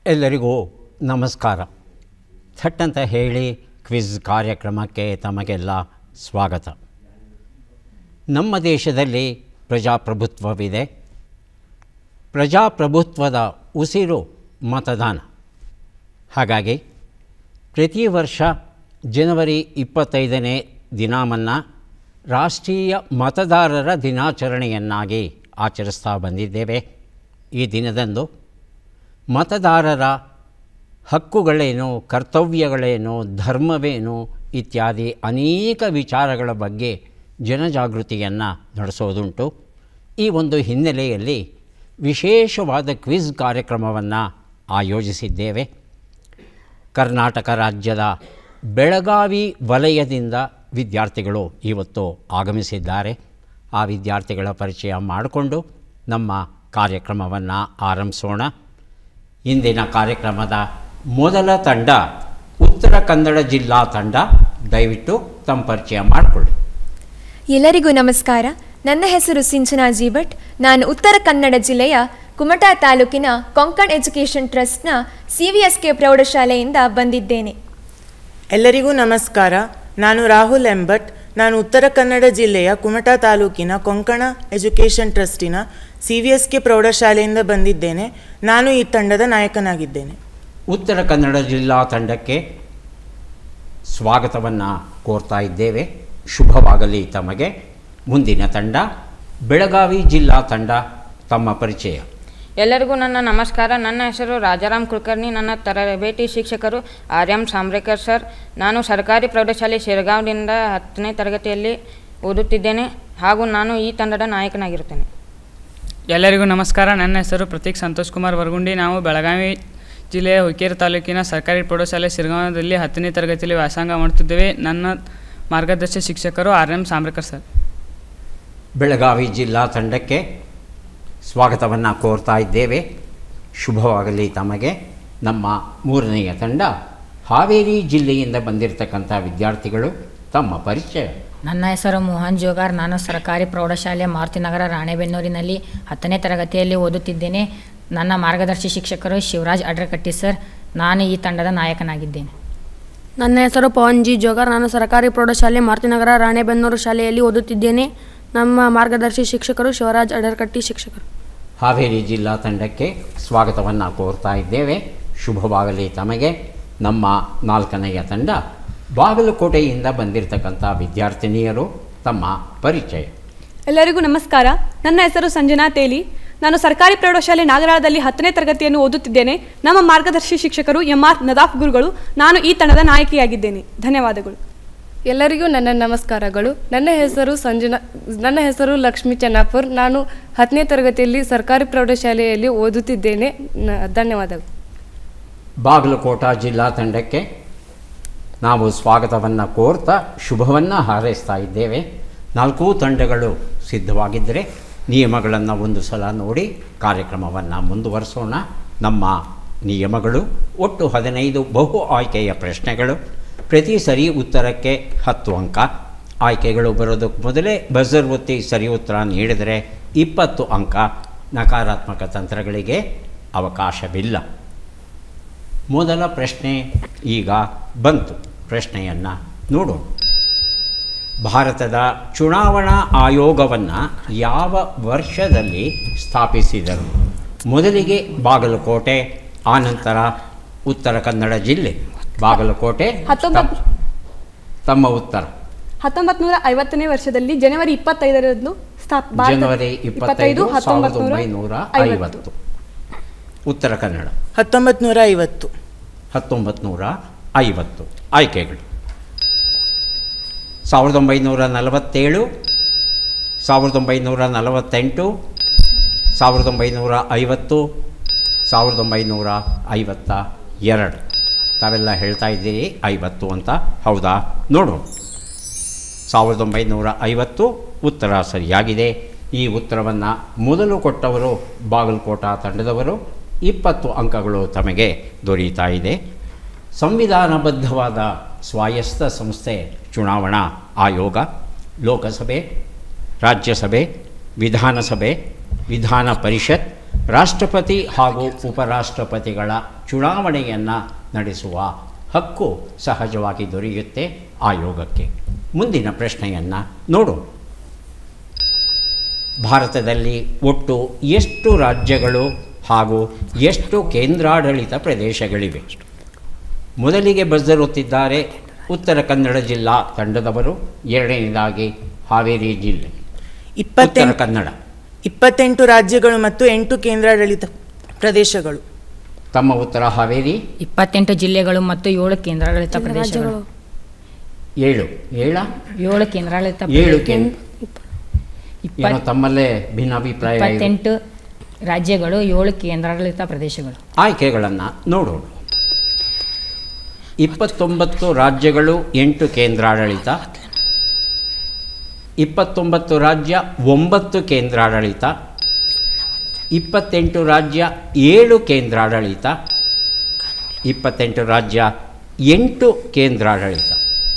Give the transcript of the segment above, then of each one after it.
ಎಲ್ಲರಿಗೂ ನಮಸ್ಕಾರ ಥಟ್ ಅಂತ ಹೇಳಿ ಕ್ವಿಜ್ ಕಾರ್ಯಕ್ರಮಕ್ಕೆ ತಮಗೆಲ್ಲ ಸ್ವಾಗತ ನಮ್ಮ ದೇಶದಲ್ಲಿ ಪ್ರಜಾಪ್ರಭುತ್ವವಿದೆ ಪ್ರಜಾಪ್ರಭುತ್ವದ ಉಸಿರು ಮತದಾನ ಹಾಗಾಗಿ ಪ್ರತಿ ವರ್ಷ ಜನವರಿ ಇಪ್ಪತ್ತೈದನೇ ದಿನಾಮನ್ನು ರಾಷ್ಟ್ರೀಯ ಮತದಾರರ ದಿನಾಚರಣೆಯನ್ನಾಗಿ ಆಚರಿಸ್ತಾ ಬಂದಿದ್ದೇವೆ ಈ ದಿನದಂದು ಮತದಾರರ ಹಕ್ಕುಗಳೇನು ಕರ್ತವ್ಯಗಳೇನು ಧರ್ಮವೇನು ಇತ್ಯಾದಿ ಅನೇಕ ವಿಚಾರಗಳ ಬಗ್ಗೆ ಜನಜಾಗೃತಿಯನ್ನು ನಡೆಸೋದುಂಟು ಈ ಒಂದು ಹಿನ್ನೆಲೆಯಲ್ಲಿ ವಿಶೇಷವಾದ ಕ್ವಿಜ್ ಕಾರ್ಯಕ್ರಮವನ್ನು ಆಯೋಜಿಸಿದ್ದೇವೆ ಕರ್ನಾಟಕ ರಾಜ್ಯದ ಬೆಳಗಾವಿ ವಲಯದಿಂದ ವಿದ್ಯಾರ್ಥಿಗಳು ಇವತ್ತು ಆಗಮಿಸಿದ್ದಾರೆ ಆ ವಿದ್ಯಾರ್ಥಿಗಳ ಪರಿಚಯ ಮಾಡಿಕೊಂಡು ನಮ್ಮ ಕಾರ್ಯಕ್ರಮವನ್ನು ಆರಂಭಿಸೋಣ ಇಂದಿನ ಕಾರ್ಯಕ್ರಮದ ಮೊದಲ ತಂಡ ಉತ್ತರ ಕನ್ನಡ ಜಿಲ್ಲಾ ತಂಡ ದಯವಿಟ್ಟು ತಮ್ಮ ಪರಿಚಯ ಮಾಡಿಕೊಳ್ಳಿ ಎಲ್ಲರಿಗೂ ನಮಸ್ಕಾರ ನನ್ನ ಹೆಸರು ಸಿಂಚನಾ ಜಿ ಭಟ್ ನಾನು ಉತ್ತರ ಕನ್ನಡ ಜಿಲ್ಲೆಯ ಕುಮಟಾ ತಾಲೂಕಿನ ಕೊಂಕಣ್ ಎಜುಕೇಷನ್ ಟ್ರಸ್ಟ್ನ ಸಿ ವಿ ಎಸ್ ಕೆ ಪ್ರೌಢಶಾಲೆಯಿಂದ ಬಂದಿದ್ದೇನೆ ಎಲ್ಲರಿಗೂ ನಮಸ್ಕಾರ ನಾನು ರಾಹುಲ್ ಎಂಬಟ್ ನಾನು ಉತ್ತರ ಕನ್ನಡ ಜಿಲ್ಲೆಯ ಕುಮಟಾ ತಾಲೂಕಿನ ಕೊಂಕಣ ಎಜುಕೇಷನ್ ಟ್ರಸ್ಟಿನ ಸಿ ವಿ ಎಸ್ ಕೆ ಪ್ರೌಢಶಾಲೆಯಿಂದ ಬಂದಿದ್ದೇನೆ ನಾನು ಈ ತಂಡದ ನಾಯಕನಾಗಿದ್ದೇನೆ ಉತ್ತರ ಕನ್ನಡ ಜಿಲ್ಲಾ ತಂಡಕ್ಕೆ ಸ್ವಾಗತವನ್ನು ಕೋರ್ತಾ ಇದ್ದೇವೆ ಶುಭವಾಗಲಿ ತಮಗೆ ಮುಂದಿನ ತಂಡ ಬೆಳಗಾವಿ ಜಿಲ್ಲಾ ತಂಡ ತಮ್ಮ ಪರಿಚಯ ಎಲ್ಲರಿಗೂ ನನ್ನ ನಮಸ್ಕಾರ ನನ್ನ ಹೆಸರು ರಾಜಾರಾಮ್ ಕುಲಕರ್ಣಿ ನನ್ನ ತರಬೇತಿ ಶಿಕ್ಷಕರು ಆರ್ ಎಂ ಸಾಂಬ್ರೇಕರ್ ಸರ್ ನಾನು ಸರ್ಕಾರಿ ಪ್ರೌಢಶಾಲೆ ಶಿರಗಾಂವ್ನಿಂದ ಹತ್ತನೇ ತರಗತಿಯಲ್ಲಿ ಓದುತ್ತಿದ್ದೇನೆ ಹಾಗೂ ನಾನು ಈ ತಂಡದ ನಾಯಕನಾಗಿರುತ್ತೇನೆ ಎಲ್ಲರಿಗೂ ನಮಸ್ಕಾರ ನನ್ನ ಹೆಸರು ಪ್ರತೀಕ್ ಸಂತೋಷ್ ಕುಮಾರ್ ವರಗುಂಡಿ ನಾವು ಬೆಳಗಾವಿ ಜಿಲ್ಲೆಯ ಹುಕ್ಕೇರಿ ತಾಲೂಕಿನ ಸರ್ಕಾರಿ ಪ್ರೌಢಶಾಲೆ ಸಿರಗಾಂವದಲ್ಲಿ ಹತ್ತನೇ ತರಗತಿಯಲ್ಲಿ ವ್ಯಾಸಂಗ ಮಾಡುತ್ತಿದ್ದೇವೆ ನನ್ನ ಮಾರ್ಗದರ್ಶಿ ಶಿಕ್ಷಕರು R M Sambrekar sir Belagavi ಜಿಲ್ಲಾ ತಂಡಕ್ಕೆ ಸ್ವಾಗತವನ್ನು ಕೋರ್ತಾ ಇದ್ದೇವೆ ಶುಭವಾಗಲಿ ತಮಗೆ ನಮ್ಮ ಮೂರನೆಯ ತಂಡ ಹಾವೇರಿ ಜಿಲ್ಲೆಯಿಂದ ಬಂದಿರತಕ್ಕಂಥ ವಿದ್ಯಾರ್ಥಿಗಳು ತಮ್ಮ ಪರಿಚಯ ನನ್ನ ಹೆಸರು ಮೋಹನ್ ಜೋಗಾರ್ ನಾನು ಸರ್ಕಾರಿ ಪ್ರೌಢಶಾಲೆ ಮಾರುತಿನಗರ ರಾಣೆಬೆನ್ನೂರಿನಲ್ಲಿ ಹತ್ತನೇ ತರಗತಿಯಲ್ಲಿ ಓದುತ್ತಿದ್ದೇನೆ ನನ್ನ ಮಾರ್ಗದರ್ಶಿ ಶಿಕ್ಷಕರು ಶಿವರಾಜ್ ಅಡ್ರಕಟ್ಟಿ ಸರ್ ನಾನು ಈ ತಂಡದ ನಾಯಕನಾಗಿದ್ದೇನೆ ನನ್ನ ಹೆಸರು ಪವನ್ ಜಿ ಜೋಗಾರ್ ನಾನು ಸರ್ಕಾರಿ ಪ್ರೌಢಶಾಲೆ ಮಾರುತಿನಗರ ರಾಣೆಬೆನ್ನೂರು ಶಾಲೆಯಲ್ಲಿ ಓದುತ್ತಿದ್ದೇನೆ ನಮ್ಮ ಮಾರ್ಗದರ್ಶಿ ಶಿಕ್ಷಕರು ಶಿವರಾಜ್ ಅಡರ್ಕಟ್ಟಿ ಶಿಕ್ಷಕರು ಹಾವೇರಿ ಜಿಲ್ಲಾ ತಂಡಕ್ಕೆ ಸ್ವಾಗತವನ್ನು ಕೋರ್ತಾ ಇದ್ದೇವೆ ಶುಭವಾಗಲಿ ತಮಗೆ ನಮ್ಮ ನಾಲ್ಕನೆಯ ತಂಡ ಬಾಗಲಕೋಟೆಯಿಂದ ಬಂದಿರತಕ್ಕಂಥ ವಿದ್ಯಾರ್ಥಿನಿಯರು ತಮ್ಮ ಪರಿಚಯ ಎಲ್ಲರಿಗೂ ನಮಸ್ಕಾರ ನನ್ನ ಹೆಸರು ಸಂಜನಾ ತೇಲಿ ನಾನು ಸರ್ಕಾರಿ ಪ್ರೌಢಶಾಲೆ ನಾಗರಾಳದಲ್ಲಿ ಹತ್ತನೇ ತರಗತಿಯನ್ನು ಓದುತ್ತಿದ್ದೇನೆ ನಮ್ಮ ಮಾರ್ಗದರ್ಶಿ ಶಿಕ್ಷಕರು ಎಂ ಆರ್ ನದಾಫ್ ಗುರುಗಳು ನಾನು ಈ ತಂಡದ ನಾಯಕಿಯಾಗಿದ್ದೇನೆ ಧನ್ಯವಾದಗಳು ಎಲ್ಲರಿಗೂ ನನ್ನ ನಮಸ್ಕಾರಗಳು ನನ್ನ ಹೆಸರು ಸಂಜನಾ ನನ್ನ ಹೆಸರು ಲಕ್ಷ್ಮೀ ಚೆನ್ನಾಪುರ್ ನಾನು ಹತ್ತನೇ ತರಗತಿಯಲ್ಲಿ ಸರ್ಕಾರಿ ಪ್ರೌಢಶಾಲೆಯಲ್ಲಿ ಓದುತ್ತಿದ್ದೇನೆ ನ- ಧನ್ಯವಾದಗಳು ಬಾಗಲಕೋಟ ಜಿಲ್ಲಾ ತಂಡಕ್ಕೆ ನಾವು ಸ್ವಾಗತವನ್ನು ಕೋರ್ತಾ ಶುಭವನ್ನು ಹಾರೈಸ್ತಾ ಇದ್ದೇವೆ ನಾಲ್ಕೂ ತಂಡಗಳು ಸಿದ್ಧವಾಗಿದ್ದರೆ ನಿಯಮಗಳನ್ನು ಒಂದು ಸಲ ನೋಡಿ ಕಾರ್ಯಕ್ರಮವನ್ನು ಮುಂದುವರಿಸೋಣ ನಮ್ಮ ನಿಯಮಗಳು ಒಟ್ಟು ಹದಿನೈದು ಬಹು ಆಯ್ಕೆಯ ಪ್ರಶ್ನೆಗಳು ಪ್ರತಿ ಸರಿ ಉತ್ತರಕ್ಕೆ ಹತ್ತು ಅಂಕ ಆಯ್ಕೆಗಳು ಬರೋದಕ್ಕೆ ಮೊದಲೇ ಬಜರ್ ಒತ್ತಿ ಸರಿ ಉತ್ತರ ನೀಡಿದರೆ ಇಪ್ಪತ್ತು ಅಂಕ ನಕಾರಾತ್ಮಕ ತಂತ್ರಗಳಿಗೆ ಅವಕಾಶವಿಲ್ಲ ಮೊದಲ ಪ್ರಶ್ನೆ ಈಗ ಬಂತು ಪ್ರಶ್ನೆಯನ್ನು ನೋಡೋಣ ಭಾರತದ ಚುನಾವಣಾ ಆಯೋಗವನ್ನು ಯಾವ ವರ್ಷದಲ್ಲಿ ಸ್ಥಾಪಿಸಿದರು ಮೊದಲಿಗೆ ಬಾಗಲಕೋಟೆ ಆನಂತರ ಉತ್ತರ ಕನ್ನಡ ಜಿಲ್ಲೆ ಬಾಗಲಕೋಟೆ ಹತ್ತೊಂಬತ್ತು ತಮ್ಮ ಉತ್ತರ ಹತ್ತೊಂಬತ್ತು ನೂರ ಐವತ್ತನೇ ವರ್ಷದಲ್ಲಿ ಜನವರಿ ಇಪ್ಪತ್ತೈದರಂದು ಸ್ಥಾಪ ಭಾರತ- ಜನವರಿ ಇಪ್ಪತ್ತೈದು ಸಾವಿರದ ಹತ್ತೊಂಬತ್ತು ನೂರ ಒಂಬೈನೂರ ಐವತ್ತು ಉತ್ತರ ಕನ್ನಡ ಹತ್ತೊಂಬತ್ತು ನೂರ ಐವತ್ತು ಹತ್ತೊಂಬತ್ತು ನೂರ ಐವತ್ತು ಆಯ್ಕೆಗಳು ಸಾವಿರದ ಒಂಬೈನೂರ ನಲವತ್ತೇಳು ಸಾವಿರದ ಒಂಬೈನೂರ ನಲವತ್ತೆಂಟು ಸಾವಿರದ ಒಂಬೈನೂರ ಐವತ್ತು ಸಾವಿರದ ಒಂಬೈನೂರ ಐವತ್ತ ಎರಡು ತಾವೆಲ್ಲ ಹೇಳ್ತಾ ಇದ್ದೀರಿ ಐವತ್ತು ಅಂತ ಹೌದಾ ನೋಡು ಸಾವಿರದ ಒಂಬೈನೂರ ಐವತ್ತು ಉತ್ತರ ಸರಿಯಾಗಿದೆ ಈ ಉತ್ತರವನ್ನು ಮೊದಲು ಕೊಟ್ಟವರು ಬಾಗಲಕೋಟ ತಂಡದವರು ಇಪ್ಪತ್ತು ಅಂಕಗಳು ತಮಗೆ ದೊರೆಯುತ್ತಾ ಇದೆ ಸಂವಿಧಾನಬದ್ಧವಾದ ಸ್ವಾಯತ್ತ ಸಂಸ್ಥೆ ಚುನಾವಣಾ ಆಯೋಗ ಲೋಕಸಭೆ ರಾಜ್ಯಸಭೆ ವಿಧಾನಸಭೆ ವಿಧಾನ ಪರಿಷತ್ ರಾಷ್ಟ್ರಪತಿ ಹಾಗೂ ಉಪರಾಷ್ಟ್ರಪತಿಗಳ ಚುನಾವಣೆಯನ್ನು ನಡೆಸುವ ಹಕ್ಕು ಸಹಜವಾಗಿ ದೊರೆಯುತ್ತೆ ಆಯೋಗಕ್ಕೆ ಮುಂದಿನ ಪ್ರಶ್ನೆಯನ್ನು ನೋಡು ಭಾರತದಲ್ಲಿ ಒಟ್ಟು ಎಷ್ಟು ರಾಜ್ಯಗಳು ಹಾಗೂ ಎಷ್ಟು ಕೇಂದ್ರಾಡಳಿತ ಪ್ರದೇಶಗಳಿವೆ ಮೊದಲಿಗೆ ಬಜ್ಜರುತ್ತಿದ್ದಾರೆ ಉತ್ತರ ಕನ್ನಡ ಜಿಲ್ಲಾ ತಂಡದವರು ಎರಡನೇದಾಗಿ ಹಾವೇರಿ ಜಿಲ್ಲೆ ಉತ್ತರ ಇಪ್ಪತ್ತೆಂಟು ಕನ್ನಡ ಇಪ್ಪತ್ತೆಂಟು ರಾಜ್ಯಗಳು ಮತ್ತು ಎಂಟು ಕೇಂದ್ರಾಡಳಿತ ಪ್ರದೇಶಗಳು ತಮ್ಮ ಉತ್ತರ ಹಾವೇರಿ ಇಪ್ಪತ್ತೆಂಟು ಜಿಲ್ಲೆಗಳು ಮತ್ತು ಏಳು ಕೇಂದ್ರಾಡಳಿತ ಪ್ರದೇಶಗಳು ಏಳು ಏಳ ಏಳು ಕೇಂದ್ರಾಡಳಿತ ಏಳು ಪ್ರದೇಶ- ಕೇಂದ್ರ ಏನೋ ಇಪ್ಪತ್ ತಮ್ಮಲ್ಲೇ ಭಿನ್ನಾಭಿಪ್ರಾಯ ಇದೆ. ಇಪ್ಪತ್ತೆಂಟು ರಾಜ್ಯಗಳು ಏಳು ಕೇಂದ್ರಾಡಳಿತ ಪ್ರದೇಶಗಳು ಆಯ್ಕೆಗಳನ್ನು ನೋಡೋಣ ಇಪ್ಪತ್ತೊಂಬತ್ತು ರಾಜ್ಯಗಳು ಎಂಟು ಕೇಂದ್ರಾಡಳಿತ ಇಪ್ಪತ್ತೊಂಬತ್ತು ರಾಜ್ಯ ಒಂಬತ್ತು ಕೇಂದ್ರಾಡಳಿತ ಇಪ್ಪತ್ತೆಂಟು ರಾಜ್ಯ ಏಳು ಕೇಂದ್ರಾಡಳಿತ ಇಪ್ಪತ್ತೆಂಟು ರಾಜ್ಯ ಎಂಟು ಕೇಂದ್ರಾಡಳಿತ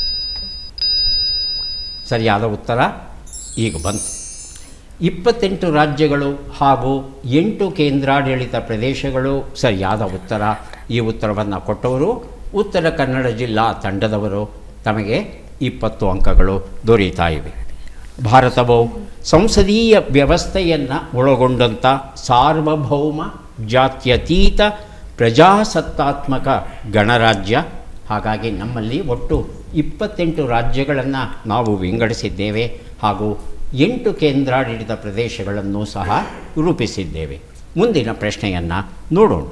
ಸರಿಯಾದ ಉತ್ತರ ಈಗ ಬಂತು ಇಪ್ಪತ್ತೆಂಟು ರಾಜ್ಯಗಳು ಹಾಗೂ ಎಂಟು ಕೇಂದ್ರಾಡಳಿತ ಪ್ರದೇಶಗಳು ಸರಿಯಾದ ಉತ್ತರ ಈ ಉತ್ತರವನ್ನು ಕೊಟ್ಟವರು ಉತ್ತರ ಕನ್ನಡ ಜಿಲ್ಲಾ ತಂಡದವರು ತಮಗೆ ಇಪ್ಪತ್ತು ಅಂಕಗಳು ದೊರೆಯುತ್ತಾ ಇವೆ ಭಾರತವು ಸಂಸದೀಯ ವ್ಯವಸ್ಥೆಯನ್ನು ಒಳಗೊಂಡಂಥ ಸಾರ್ವಭೌಮ ಜಾತ್ಯತೀತ ಪ್ರಜಾಸತ್ತಾತ್ಮಕ ಗಣರಾಜ್ಯ ಹಾಗಾಗಿ ನಮ್ಮಲ್ಲಿ ಒಟ್ಟು ಇಪ್ಪತ್ತೆಂಟು ರಾಜ್ಯಗಳನ್ನು ನಾವು ವಿಂಗಡಿಸಿದ್ದೇವೆ ಹಾಗೂ ಎಂಟು ಕೇಂದ್ರಾಡಳಿತ ಪ್ರದೇಶಗಳನ್ನು ಸಹ ರೂಪಿಸಿದ್ದೇವೆ ಮುಂದಿನ ಪ್ರಶ್ನೆಯನ್ನು ನೋಡೋಣ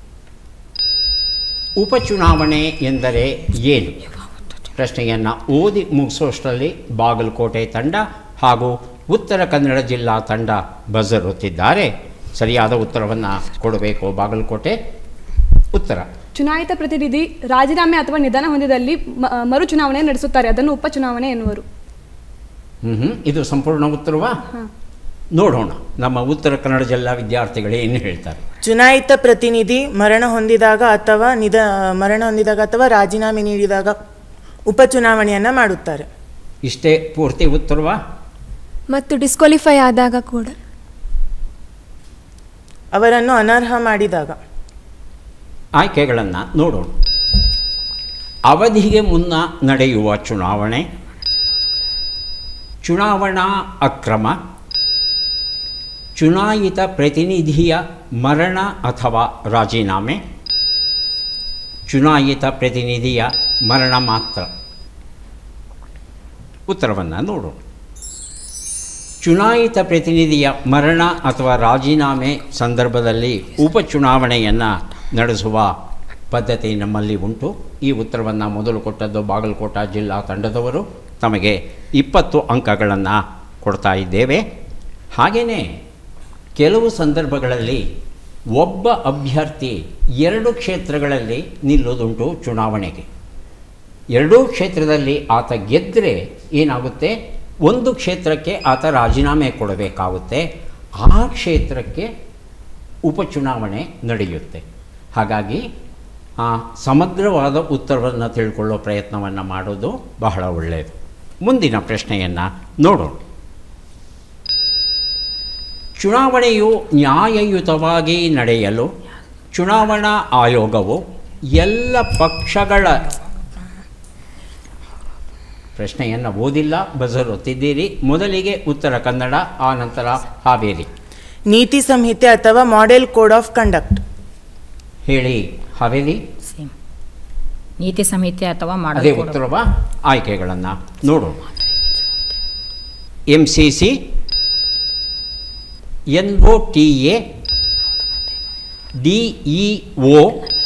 ಉಪಚುನಾವಣೆ ಎಂದರೆ ಏನು ಪ್ರಶ್ನೆಯನ್ನು ಓದಿ ಮುಗಿಸೋಷ್ಟರಲ್ಲಿ ಬಾಗಲಕೋಟೆ ತಂಡ ಹಾಗೂ ಉತ್ತರ ಕನ್ನಡ ಜಿಲ್ಲಾ ತಂಡ ಬಜರ್ ಒತ್ತಿದ್ದಾರೆ ಸರಿಯಾದ ಉತ್ತರವನ್ನು ಕೊಡಬೇಕು ಬಾಗಲಕೋಟೆ ಉತ್ತರ ಚುನಾಯಿತ ಪ್ರತಿನಿಧಿ ರಾಜೀನಾಮೆ ಅಥವಾ ನಿಧನ ಹೊಂದಿದಲ್ಲಿ ಮ- ಮರು ಚುನಾವಣೆ ನಡೆಸುತ್ತಾರೆ ಅದನ್ನು ಉಪಚುನಾವಣೆ ಎನ್ನುವರು ಹ್ಞೂ ಇದು ಸಂಪೂರ್ಣ ಉತ್ತರವಾ ನೋಡೋಣ ನಮ್ಮ ಉತ್ತರ ಕನ್ನಡ ಜಿಲ್ಲಾ ವಿದ್ಯಾರ್ಥಿಗಳು ಏನು ಹೇಳ್ತಾರೆ ಚುನಾಯಿತ ಪ್ರತಿನಿಧಿ ಮರಣ ಹೊಂದಿದಾಗ ಅಥವಾ ನಿಧ ಮರಣ ಹೊಂದಿದಾಗ ಅಥವಾ ರಾಜೀನಾಮೆ ನೀಡಿದಾಗ ಉಪಚುನಾವಣೆಯನ್ನು ಮಾಡುತ್ತಾರೆ ಇಷ್ಟೇ ಪೂರ್ತಿ ಉತ್ತರವಾ ಮತ್ತು ಡಿಸ್ಕ್ವಾಲಿಫೈ ಆದಾಗ ಕೂಡ ಅವರನ್ನು ಅನರ್ಹ ಮಾಡಿದಾಗ ಆಯ್ಕೆಗಳನ್ನು ನೋಡೋಣ ಅವಧಿಗೆ ಮುನ್ನ ನಡೆಯುವ ಚುನಾವಣೆ ಚುನಾವಣಾ ಅಕ್ರಮ ಚುನಾಯಿತ ಪ್ರತಿನಿಧಿಯ ಮರಣ ಅಥವಾ ರಾಜೀನಾಮೆ ಚುನಾಯಿತ ಪ್ರತಿನಿಧಿಯ ಮರಣ ಮಾತ್ರ ಉತ್ತರವನ್ನು ನೋಡೋಣ ಚುನಾಯಿತ ಪ್ರತಿನಿಧಿಯ ಮರಣ ಅಥವಾ ರಾಜೀನಾಮೆ ಸಂದರ್ಭದಲ್ಲಿ ಉಪಚುನಾವಣೆಯನ್ನು ನಡೆಸುವ ಪದ್ಧತಿ ನಮ್ಮಲ್ಲಿ ಉಂಟು ಈ ಉತ್ತರವನ್ನು ಮೊದಲು ಕೊಟ್ಟದ್ದು ಬಾಗಲಕೋಟ ಜಿಲ್ಲಾ ತಂಡದವರು ತಮಗೆ ಇಪ್ಪತ್ತು ಅಂಕಗಳನ್ನು ಕೊಡ್ತಾ ಇದ್ದೇವೆ ಹಾಗೆಯೇ ಕೆಲವು ಸಂದರ್ಭಗಳಲ್ಲಿ ಒಬ್ಬ ಅಭ್ಯರ್ಥಿ ಎರಡು ಕ್ಷೇತ್ರಗಳಲ್ಲಿ ನಿಲ್ಲೋದುಂಟು ಚುನಾವಣೆಗೆ ಎರಡೂ ಕ್ಷೇತ್ರದಲ್ಲಿ ಆತ ಗೆದ್ದರೆ ಏನಾಗುತ್ತೆ ಒಂದು ಕ್ಷೇತ್ರಕ್ಕೆ ಆತ ರಾಜೀನಾಮೆ ಕೊಡಬೇಕಾಗುತ್ತೆ ಆ ಕ್ಷೇತ್ರಕ್ಕೆ ಉಪಚುನಾವಣೆ ನಡೆಯುತ್ತೆ ಹಾಗಾಗಿ ಆ ಸಮಗ್ರವಾದ ಉತ್ತರವನ್ನು ತಿಳ್ಕೊಳ್ಳೋ ಪ್ರಯತ್ನವನ್ನು ಮಾಡೋದು ಬಹಳ ಒಳ್ಳೆಯದು ಮುಂದಿನ ಪ್ರಶ್ನೆಯನ್ನು ನೋಡೋಣ ಚುನಾವಣೆಯು ನ್ಯಾಯಯುತವಾಗಿ ನಡೆಯಲು ಚುನಾವಣಾ ಆಯೋಗವು ಎಲ್ಲ ಪಕ್ಷಗಳ ಪ್ರಶ್ನೆಯನ್ನು ಓದಿಲ್ಲ ಬಜರ್ ಒತ್ತಿದ್ದೀರಿ ಮೊದಲಿಗೆ ಉತ್ತರ ಕನ್ನಡ ಆನಂತರ ಹಾವೇರಿ ನೀತಿ ಸಂಹಿತೆ ಅಥವಾ ಮಾಡೆಲ್ ಕೋಡ್ ಆಫ್ ಕಂಡಕ್ಟ್ ಹೇಳಿ ಹಾವೇರಿ ಸೇಮ್ ನೀತಿ ಸಂಹಿತೆ ಅಥವಾ ಅದೇ ಮಾಡಲ್ ಕೋಡ್ ಉತ್ತರವ ಆಯ್ಕೆಗಳನ್ನು ನೋಡೋಣ M C C N O T A D E O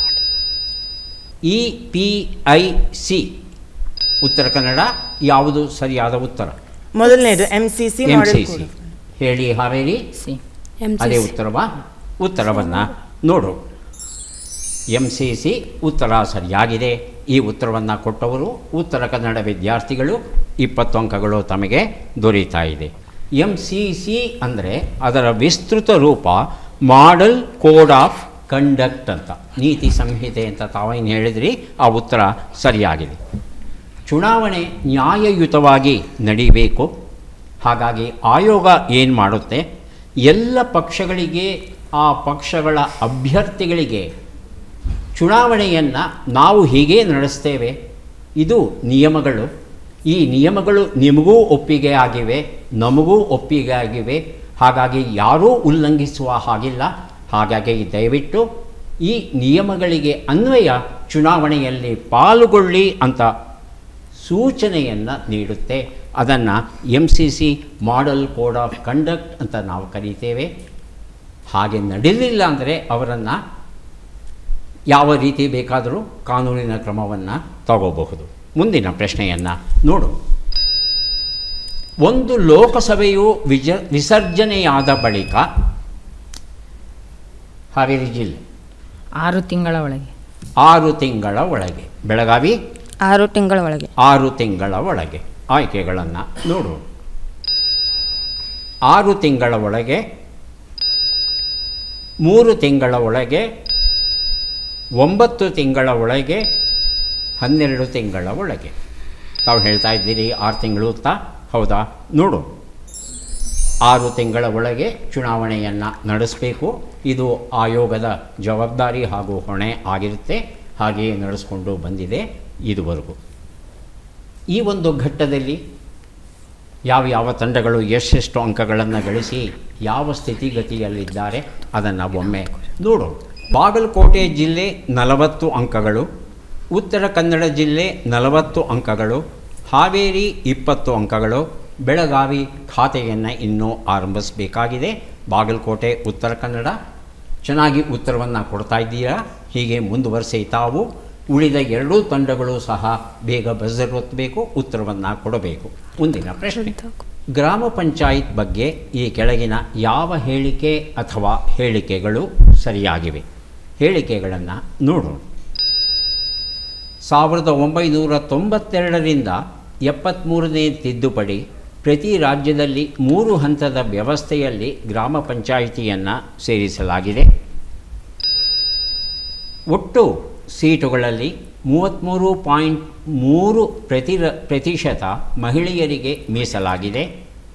E P I C Uttara Kannada ಯಾವುದು ಸರಿಯಾದ ಉತ್ತರ ಮೊದಲನೇದು M C C M model C C ಹೇಳಿ ಹಾವೇರಿ ಸಿ ಅದೇ ಉತ್ತರವಾ ಉತ್ತರವನ್ನು ನೋಡು ಎಂ ಸಿ ಸಿ ಉತ್ತರ ಸರಿಯಾಗಿದೆ ಈ ಉತ್ತರವನ್ನು ಕೊಟ್ಟವರು ಉತ್ತರ ಕನ್ನಡ ವಿದ್ಯಾರ್ಥಿಗಳು ಇಪ್ಪತ್ತು ಅಂಕಗಳು ತಮಗೆ ದೊರೀತಾ ಇದೆ ಎಂ ಸಿ ಸಿ ಅಂದರೆ ಅದರ ವಿಸ್ತೃತ ರೂಪ ಮಾಡೆಲ್ ಕೋಡ್ ಆಫ್ ಕಂಡಕ್ಟ್ ಅಂತ ನೀತಿ ಸಂಹಿತೆ ಅಂತ ತಾವೇನು ಹೇಳಿದ್ರಿ ಆ ಉತ್ತರ ಸರಿಯಾಗಿದೆ ಚುನಾವಣೆ ನ್ಯಾಯಯುತವಾಗಿ ನಡೀಬೇಕು ಹಾಗಾಗಿ ಆಯೋಗ ಏನು ಮಾಡುತ್ತೆ ಎಲ್ಲ ಪಕ್ಷಗಳಿಗೆ ಆ ಪಕ್ಷಗಳ ಅಭ್ಯರ್ಥಿಗಳಿಗೆ ಚುನಾವಣೆಯನ್ನು ನಾವು ಹೀಗೆ ನಡೆಸ್ತೇವೆ ಇದು ನಿಯಮಗಳು ಈ ನಿಯಮಗಳು ನಿಮಗೂ ಒಪ್ಪಿಗೆ ಆಗಿವೆ ನಮಗೂ ಒಪ್ಪಿಗೆ ಆಗಿವೆ ಹಾಗಾಗಿ ಯಾರೂ ಉಲ್ಲಂಘಿಸುವ ಹಾಗಿಲ್ಲ ಹಾಗಾಗಿ ದಯವಿಟ್ಟು ಈ ನಿಯಮಗಳಿಗೆ ಅನ್ವಯ ಚುನಾವಣೆಯಲ್ಲಿ ಪಾಲ್ಗೊಳ್ಳಿ ಅಂತ ಸೂಚನೆಯನ್ನು ನೀಡುತ್ತೆ ಅದನ್ನು M C C model code of conduct ಅಂತ ನಾವು ಕರೀತೇವೆ ಹಾಗೆ ನಡೆಯಲಿಲ್ಲ ಅಂದರೆ ಅವರನ್ನು ಯಾವ ರೀತಿ ಬೇಕಾದರೂ ಕಾನೂನಿನ ಕ್ರಮವನ್ನು ತಗೋಬಹುದು ಮುಂದಿನ ಪ್ರಶ್ನೆಯನ್ನು ನೋಡು ಒಂದು ಲೋಕಸಭೆಯು ವಿಜ ವಿಸರ್ಜನೆಯಾದ ಬಳಿಕ ಹಾವೇರಿ ಜಿಲ್ಲೆ ಆರು ತಿಂಗಳ ಒಳಗೆ ಆರು ತಿಂಗಳ ಒಳಗೆ ಬೆಳಗಾವಿ ಆರು ತಿಂಗಳ ಒಳಗೆ ಆರು ತಿಂಗಳ ಒಳಗೆ ಆಯ್ಕೆಗಳನ್ನು ನೋಡು ಆರು ತಿಂಗಳ ಒಳಗೆ ಮೂರು ತಿಂಗಳ ಒಳಗೆ ಒಂಬತ್ತು ತಿಂಗಳ ಒಳಗೆ ಹನ್ನೆರಡು ತಿಂಗಳ ಒಳಗೆ ತಾವು ಹೇಳ್ತಾ ಇದ್ದೀರಿ ಆರು ತಿಂಗಳು ಅಂತ ಹೌದಾ ನೋಡು ಆರು ತಿಂಗಳ ಒಳಗೆ ಚುನಾವಣೆಯನ್ನು ನಡೆಸಬೇಕು ಇದು ಆಯೋಗದ ಜವಾಬ್ದಾರಿ ಹಾಗೂ ಹೊಣೆ ಆಗಿರುತ್ತೆ ಹಾಗೆಯೇ ನಡೆಸ್ಕೊಂಡು ಬಂದಿದೆ ಇದುವರೆಗೂ ಈ ಒಂದು ಘಟ್ಟದಲ್ಲಿ ಯಾವ ಯಾವ ತಂಡಗಳು ಎಷ್ಟೆಷ್ಟು ಅಂಕಗಳನ್ನು ಗಳಿಸಿ ಯಾವ ಸ್ಥಿತಿಗತಿಯಲ್ಲಿದ್ದಾರೆ ಅದನ್ನು ಒಮ್ಮೆ ನೋಡೋಣ ಬಾಗಲಕೋಟೆ ಜಿಲ್ಲೆ ನಲವತ್ತು ಅಂಕಗಳು ಉತ್ತರ ಕನ್ನಡ ಜಿಲ್ಲೆ ನಲವತ್ತು ಅಂಕಗಳು ಹಾವೇರಿ ಇಪ್ಪತ್ತು ಅಂಕಗಳು ಬೆಳಗಾವಿ ಖಾತೆಯನ್ನು ಇನ್ನೂ ಆರಂಭಿಸಬೇಕಾಗಿದೆ ಬಾಗಲಕೋಟೆ ಉತ್ತರ ಕನ್ನಡ ಚೆನ್ನಾಗಿ ಉತ್ತರವನ್ನು ಕೊಡ್ತಾ ಇದ್ದೀರಾ ಹೀಗೆ ಮುಂದುವರಿಸಿ ತಾವು ಉಳಿದ ಎರಡೂ ತಂಡಗಳು ಸಹ ಬೇಗ ಬಜರ್ ಒತ್ತಬೇಕು ಉತ್ತರವನ್ನು ಕೊಡಬೇಕು ಮುಂದಿನ ಪ್ರಶ್ನೆ ಗ್ರಾಮ ಪಂಚಾಯತ್ ಬಗ್ಗೆ ಈ ಕೆಳಗಿನ ಯಾವ ಹೇಳಿಕೆ ಅಥವಾ ಹೇಳಿಕೆಗಳು ಸರಿಯಾಗಿವೆ ಹೇಳಿಕೆಗಳನ್ನು ನೋಡೋಣ ಸಾವಿರದ ಒಂಬೈನೂರ ತೊಂಬತ್ತೆರಡರಿಂದ ಎಪ್ಪತ್ತ್ಮೂರನೇ ತಿದ್ದುಪಡಿ ಪ್ರತಿ ರಾಜ್ಯದಲ್ಲಿ ಮೂರು ಹಂತದ ವ್ಯವಸ್ಥೆಯಲ್ಲಿ ಗ್ರಾಮ ಪಂಚಾಯಿತಿಯನ್ನು ಸೇರಿಸಲಾಗಿದೆ ಒಟ್ಟು ಸೀಟುಗಳಲ್ಲಿ ಮೂವತ್ತ್ಮೂರು ಪಾಯಿಂಟ್ ಮೂರು ಪ್ರತಿ ಪ್ರತಿಶತ ಮಹಿಳೆಯರಿಗೆ ಮೀಸಲಾಗಿದೆ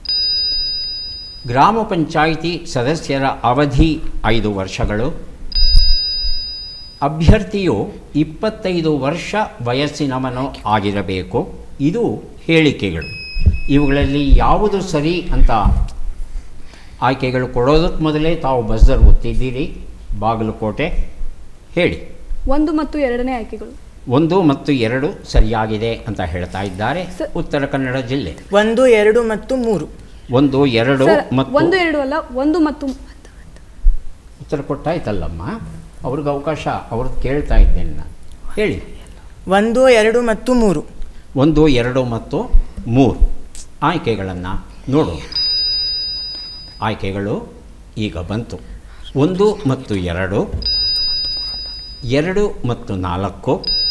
ಗ್ರಾಮ ಪಂಚಾಯಿತಿ ಸದಸ್ಯರ ಅವಧಿ ಐದು ವರ್ಷಗಳು ಅಭ್ಯರ್ಥಿಯು ಇಪ್ಪತ್ತೈದು ವರ್ಷ ವಯಸ್ಸಿನವನು ಆಗಿರಬೇಕು ಇದು ಹೇಳಿಕೆಗಳು ಇವುಗಳಲ್ಲಿ ಯಾವುದು ಸರಿ ಅಂತ ಆಯ್ಕೆಗಳು ಕೊಡೋದಕ್ಕೆ ಮೊದಲೇ ತಾವು ಬಸ್ಸರ್ ಒತ್ತಿದ್ದೀರಿ ಬಾಗಲಕೋಟೆ ಹೇಳಿ ಒಂದು ಮತ್ತು ಎರಡನೇ ಆಯ್ಕೆಗಳು ಒಂದು ಮತ್ತು ಎರಡು ಸರಿಯಾಗಿದೆ ಅಂತ ಹೇಳ್ತಾ ಇದ್ದಾರೆ ಉತ್ತರ ಕನ್ನಡ ಜಿಲ್ಲೆ ಒಂದು ಎರಡು ಮತ್ತು ಮೂರು ಒಂದು ಎರಡು ಸರ್, ಮತ್ತು ಒಂದು ಎರಡು ಅಲ್ಲ ಒಂದು ಮತ್ತು ಉತ್ತರ ಕೊಟ್ಟಾಯ್ತಲ್ಲಮ್ಮ ಅವ್ರಿಗೆ ಅವಕಾಶ ಅವ್ರದ್ದು ಕೇಳ್ತಾ ಇದ್ದೇನೆ ನಾನು ಹೇಳಿ ಒಂದು ಎರಡು ಮತ್ತು ಮೂರು ಒಂದು ಎರಡು ಮತ್ತು ಮೂರು ಆಯ್ಕೆಗಳನ್ನು ನೋಡು ಆಯ್ಕೆಗಳು ಈಗ ಬಂತು ಒಂದು ಮತ್ತು ಎರಡು ಎರಡು ಮತ್ತು ನಾಲ್ಕು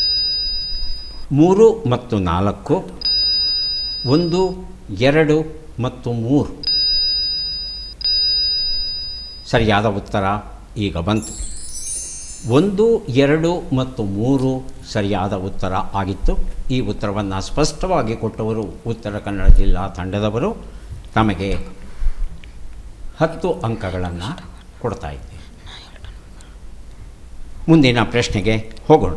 ಮೂರು ಮತ್ತು ನಾಲ್ಕು ಒಂದು ಎರಡು ಮತ್ತು ಮೂರು ಸರಿಯಾದ ಉತ್ತರ ಈಗ ಬಂತು ಒಂದು ಎರಡು ಮತ್ತು ಮೂರು ಸರಿಯಾದ ಉತ್ತರ ಆಗಿತ್ತು ಈ ಉತ್ತರವನ್ನು ಸ್ಪಷ್ಟವಾಗಿ ಕೊಟ್ಟವರು ಉತ್ತರ ಕನ್ನಡ ಜಿಲ್ಲಾ ತಂಡದವರು ತಮಗೆ ಹತ್ತು ಅಂಕಗಳನ್ನು ಕೊಡ್ತಾ ಇದ್ದೆ ಮುಂದಿನ ಪ್ರಶ್ನೆಗೆ ಹೋಗೋಣ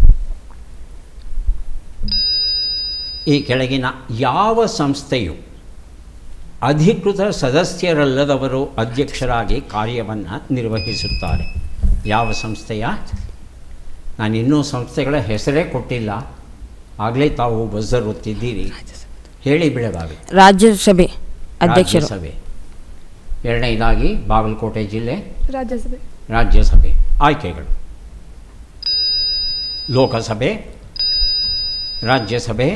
ಈ ಕೆಳಗಿನ ಯಾವ ಸಂಸ್ಥೆಯು ಅಧಿಕೃತ ಸದಸ್ಯರಲ್ಲದವರು ಅಧ್ಯಕ್ಷರಾಗಿ ಕಾರ್ಯವನ್ನು ನಿರ್ವಹಿಸುತ್ತಾರೆ ಯಾವ ಸಂಸ್ಥೆಯ ನಾನು ಇನ್ನೂ ಸಂಸ್ಥೆಗಳ ಹೆಸರೇ ಕೊಟ್ಟಿಲ್ಲ ಆಗಲೇ ತಾವು ಬಜರ್ ಒತ್ತಿದ್ದೀರಿ ಹೇಳಿ ಬೆಳಗಾವಿ ರಾಜ್ಯಸಭೆ ಅಧ್ಯಕ್ಷರು ರಾಜ್ಯಸಭೆ ಎರಡನೇದಾಗಿ ಬಾಗಲಕೋಟೆ ಜಿಲ್ಲೆ ರಾಜ್ಯಸಭೆ ರಾಜ್ಯಸಭೆ ಆಯ್ಕೆಗಳು ಲೋಕಸಭೆ ರಾಜ್ಯಸಭೆ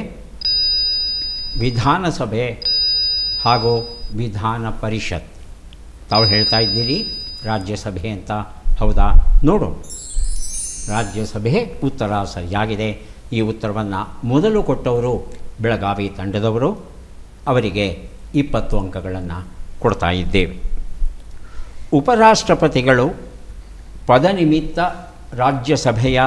ವಿಧಾನಸಭೆ ಹಾಗೂ ವಿಧಾನ ಪರಿಷತ್ ತಾವು ಹೇಳ್ತಾ ಇದ್ದೀರಿ ರಾಜ್ಯಸಭೆ ಅಂತ ಹೌದಾ ನೋಡು ರಾಜ್ಯಸಭೆ ಉತ್ತರ ಸರಿಯಾಗಿದೆ ಈ ಉತ್ತರವನ್ನು ಮೊದಲು ಕೊಟ್ಟವರು ಬೆಳಗಾವಿ ತಂಡದವರು ಅವರಿಗೆ ಇಪ್ಪತ್ತು ಅಂಕಗಳನ್ನು ಕೊಡ್ತಾ ಇದ್ದೇವೆ ಉಪರಾಷ್ಟ್ರಪತಿಗಳು ಪದನಿಮಿತ್ತ ರಾಜ್ಯಸಭೆಯ